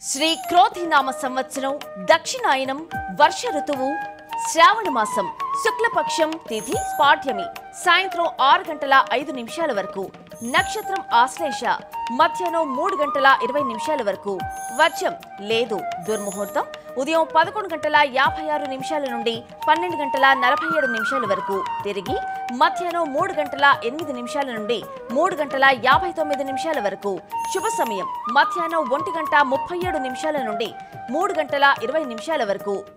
శ్రీ క్రోధినామ సంవత్సరం దక్షిణాయనం వర్ష ఋతువు శ్రావణ మాసం శుక్లపక్షం తిథి పాఠ్యమి సాయంత్రం ఆరు గంటల ఐదు నిమిషాల వరకు నక్షత్రం ఆశ్లేష మధ్యాహ్నం మూడు గంటల ఇరవై నిమిషాల వరకు వర్షం లేదు దుర్ముహూర్తం ఉదయం పదకొండు గంటల యాభై ఆరు నిమిషాల నుండి పన్నెండు గంటల నలభై ఏడు నిమిషాల వరకు తిరిగి మధ్యాహ్నం మూడు గంటల ఎనిమిది నిమిషాల నుండి మూడు గంటల యాభై తొమ్మిది నిమిషాల వరకు శుభ సమయం మధ్యాహ్నం ఒంటి గంట ముప్పై ఏడు నిమిషాల నుండి మూడు గంటల ఇరవై నిమిషాల వరకు